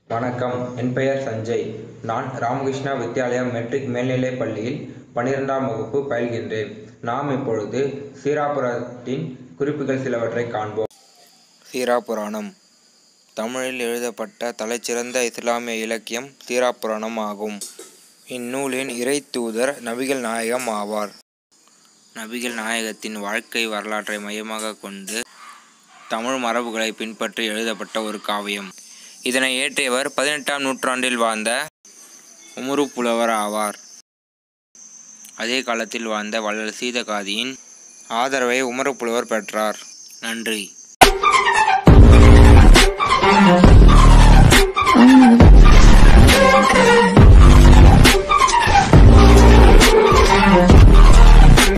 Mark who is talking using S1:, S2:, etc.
S1: வணக்கம் என் பெயர் சஞ்சய் நான் ராமகிருஷ்ணா வித்யாலயா மெட்ரிக் மேல்நிலைப் பள்ளியில் பன்னிரெண்டாம் வகுப்பு பயில்கின்றேன் நாம் இப்பொழுது சீராபுரத்தின் குறிப்புகள் சிலவற்றை காண்போம் சீராபுராணம் தமிழில் எழுதப்பட்ட தலைச்சிறந்த இஸ்லாமிய இலக்கியம் சீராபுராணம் ஆகும் இந்நூலின் இறைத்தூதர் நபிகள் நாயகம் ஆவார் நபிகள் நாயகத்தின் வாழ்க்கை வரலாற்றை மையமாக கொண்டு தமிழ் மரபுகளை பின்பற்றி எழுதப்பட்ட ஒரு காவியம் இதனை இயற்றியவர் பதினெட்டாம் நூற்றாண்டில் வாழ்ந்த உமரு புலவர் ஆவார் அதே காலத்தில் வாழ்ந்த வள்ளல் சீதகாதியின் ஆதரவை உமரு புலவர் பெற்றார் நன்றி